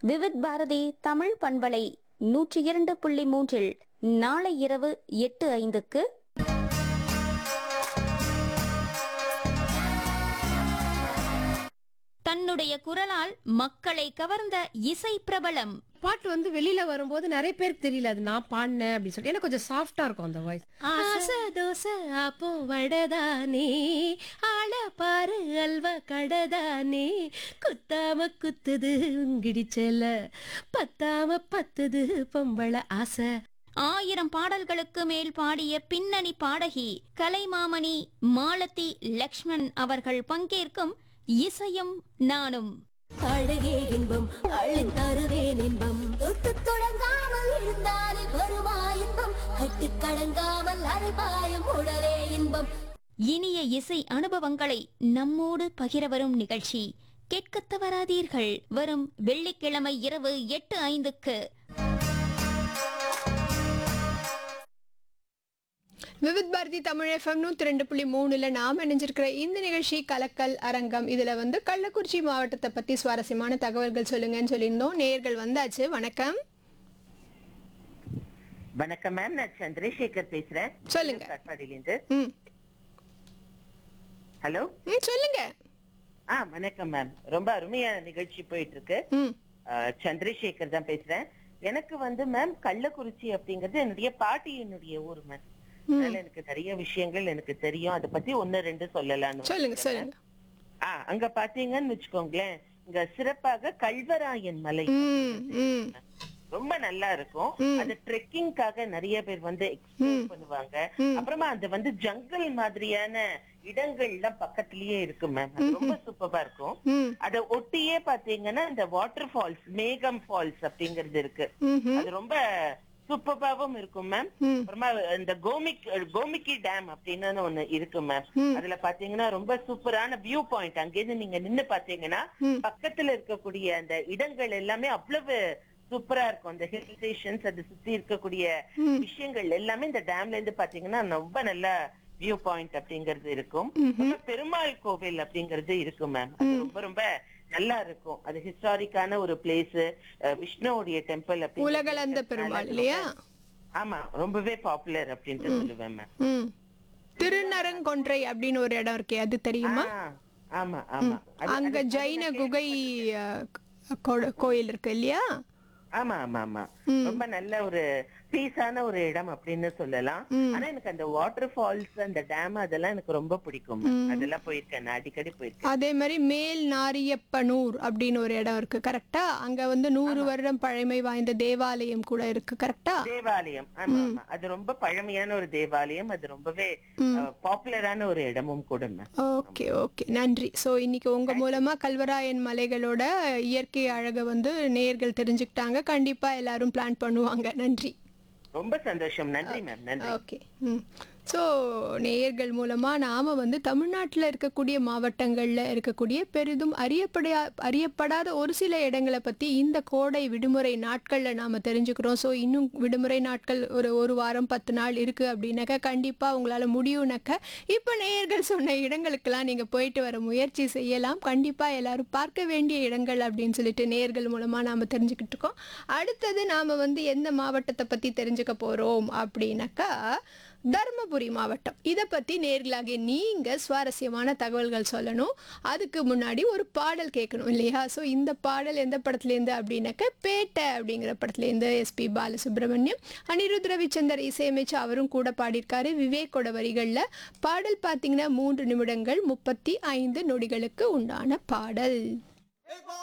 விவித் பாரதி தமிழ் பண்பலை நூற்றி இரண்டு புள்ளி மூன்றில் நாளை இரவு எட்டு ஐந்துக்கு தன்னுடைய குரலால் மக்களை கவர்ந்த இசை பிரபலம் பாட்டு வந்து வெளியில வரும்போது நிறைய பேருக்கு தெரியல அது நான் பாடினேன் அப்படின்னு சொல்லிட்டு எனக்கு கொஞ்சம் சாஃப்டா இருக்கும் அந்த வாய்ஸ் ஆசை தோசை அப்போ வடதானே ஆள பாரு அல்வா கடதானே குத்தாம குத்துது உங்கிடிச்சல பத்தாம பத்துது பொம்பளை ஆசை ஆயிரம் பாடல்களுக்கு மேல் பாடிய பின்னணி பாடகி கலைமாமணி மாலதி லக்ஷ்மண் அவர்கள் பங்கேற்கும் இசையும் நானும் அழகே இன்பம் அழுந்தருவேன் இன்பம் தொட்டு தொடங்காமல் இருந்தாலே வருமா இன்பம் கட்டு கடங்காமல் அரைபாயம் உடலே இன்பம் இனிய இசை அனுபவங்களை நம்மோடு பகிர வரும் நிகழ்ச்சி கேட்கத் தவறாதீர்கள் வரும் வெள்ளிக்கிழமை இரவு எட்டு ஐந்துக்கு விவித் பாரதி தமிழ் எஃப்எம் நூற்றி ரெண்டு புள்ளி மூணுல நாம் இணைஞ்சிருக்கிற இந்த நிகழ்ச்சி கலக்கல் அரங்கம் இதுல வந்து கள்ளக்குறிச்சி மாவட்டத்தை பத்தி சுவாரஸ்யமான தகவல்கள் சொல்லுங்கன்னு சொல்லியிருந்தோம் நேர்கள் வந்தாச்சு வணக்கம் வணக்கம் மேம் நான் சந்திரசேகர் பேசுறேன் சொல்லுங்க. காட்பாடியிலிருந்து ம் ஹலோ ம் சொல்லுங்க ஆ வணக்கம் மேம் ரொம்ப அருமையான நிகழ்ச்சி போயிட்டு இருக்கு ம் ஆ, சந்திரசேகர் தான் பேசுறேன் எனக்கு வந்து மேம் கள்ளக்குறிச்சி அப்படிங்கிறது என்னுடைய பாட்டியினுடைய ஊர் மேம் அதனால எனக்கு நிறைய விஷயங்கள் எனக்கு தெரியும் அதை பத்தி ஒன்னு ரெண்டு சொல்லலாம்னு சொல்லுங்க சொல்லுங்க ஆ அங்க பாத்தீங்கன்னு வச்சுக்கோங்களேன் இங்க சிறப்பாக கல்வராயன் மலை ம் ம் ரொம்ப நல்லா இருக்கும் அது ட்ரெக்கிங்காக நிறைய பேர் வந்து எக்ஸ்ப்ளோர் பண்ணுவாங்க அப்புறமா அது வந்து ஜங்கல் மாதிரியான இடங்கள்லாம் பக்கத்திலேயே இருக்கு மேம் ரொம்ப சூப்பரா இருக்கும் ம் அத ஒட்டியே பாத்தீங்கன்னா இந்த வாட்டர் ஃபால்ஸ் மேகம் ஃபால்ஸ் அப்படிங்கிறது இருக்கு ம்ஹும். அது ரொம்ப சூப்பராவும் இருக்கும் மேம் அப்புறமா இந்த கோமிக் கோமிக்கி டேம் அப்படின்னு ஒண்ணு இருக்கு மேம் அதுல பாத்தீங்கன்னா ரொம்ப சூப்பரான வியூ பாயிண்ட் அங்கேருந்து நீங்க நின்னு பாத்தீங்கன்னா பக்கத்துல இருக்கக்கூடிய அந்த இடங்கள் எல்லாமே அவ்வளவு சூப்பரா இருக்கும் அந்த ஹில் ஸ்டேஷன்ஸ் அது சுத்தி இருக்கக்கூடிய விஷயங்கள் எல்லாமே இந்த டேம்ல இருந்து பாத்தீங்கன்னா ரொம்ப நல்ல வியூ பாயிண்ட் அப்படிங்கிறது இருக்கும் அப்புறம் பெருமாள் கோவில் அப்படிங்கிறது இருக்கும் மேம் அது ரொம்ப ரொம்ப நல்லா இருக்கும் அது ஹிஸ்டாரிக்கான ஒரு பிளேஸ் விஷ்ணுவுடைய டெம்பிள் உலகளந்த பெருமாள் இல்லையா ஆமா ரொம்பவே பாப்புலர் அப்படின்ட்டு சொல்லுவேன் மேம் ம் திருநரங்கொன்றை அப்படின்னு ஒரு இடம் இருக்கே அது தெரியுமா ஆ, ஆமா ஆமா அது- அங்க அது- ஜைன குகை அஹ், கோ- கோயில் இருக்கு இல்லையா ஆமா ஆமா ஆமா ரொம்ப நல்ல ஒரு பீஸான ஒரு இடம் அப்படின்னு சொல்லலாம் ஆனா எனக்கு அந்த வாட்டர் ஃபால்ஸ் அந்த டேம் அதெல்லாம் எனக்கு ரொம்ப பிடிக்கும் அதெல்லாம் போயிருக்கேன் நான் அடிக்கடி போயிருக்கேன் அதே மாதிரி மேல் நாரியப்பனூர் அப்படின்னு ஒரு இடம் இருக்கு கரெக்டா அங்க வந்து நூறு வருடம் பழமை வாய்ந்த தேவாலயம் கூட இருக்கு கரெக்டா தேவாலயம் ஆமா ஆமா அது ரொம்ப பழமையான ஒரு தேவாலயம் அது ரொம்பவே பாப்புலரான ஒரு இடமும் கூட மேம் ஓகே ஓகே நன்றி ஸோ இன்னைக்கு உங்க மூலமா கல்வராயன் மலைகளோட இயற்கை அழகை வந்து நேயர்கள் தெரிஞ்சுக்கிட்டாங்க கண்டிப்பா எல்லாரும் பிளான் பண்ணுவாங்க நன்றி ரொம்ப சந்தோஷம் நன்றி மேம் நன்றி ஓகே ம் ஸோ நேயர்கள் மூலமாக நாம் வந்து தமிழ்நாட்டில் இருக்கக்கூடிய மாவட்டங்களில் இருக்கக்கூடிய பெரிதும் அறியப்படையா அறியப்படாத ஒரு சில இடங்களை பற்றி இந்த கோடை விடுமுறை நாட்களில் நாம் தெரிஞ்சுக்கிறோம் ஸோ இன்னும் விடுமுறை நாட்கள் ஒரு ஒரு வாரம் பத்து நாள் இருக்குது அப்படின்னாக்கா கண்டிப்பாக உங்களால் முடியும்னாக்க இப்போ நேயர்கள் சொன்ன இடங்களுக்கெல்லாம் நீங்கள் போயிட்டு வர முயற்சி செய்யலாம் கண்டிப்பாக எல்லாரும் பார்க்க வேண்டிய இடங்கள் அப்படின்னு சொல்லிட்டு நேயர்கள் மூலமாக நாம் தெரிஞ்சுக்கிட்டு இருக்கோம் அடுத்தது நாம் வந்து எந்த மாவட்டத்தை பற்றி தெரிஞ்சுக்க போகிறோம் அப்படின்னாக்கா தருமபுரி மாவட்டம் இதை பற்றி நேர்களாகிய நீங்கள் சுவாரஸ்யமான தகவல்கள் சொல்லணும் அதுக்கு முன்னாடி ஒரு பாடல் கேட்கணும் இல்லையா ஸோ இந்த பாடல் எந்த படத்துலேருந்து அப்படின்னாக்க பேட்டை அப்படிங்கிற படத்துலேருந்து எஸ்பி பாலசுப்ரமணியம் அனிருத் ரவிச்சந்தர் இசையமைச்சு அவரும் கூட பாடியிருக்காரு விவேக்கோட வரிகளில் பாடல் பார்த்தீங்கன்னா மூன்று நிமிடங்கள் முப்பத்தி ஐந்து நொடிகளுக்கு உண்டான பாடல்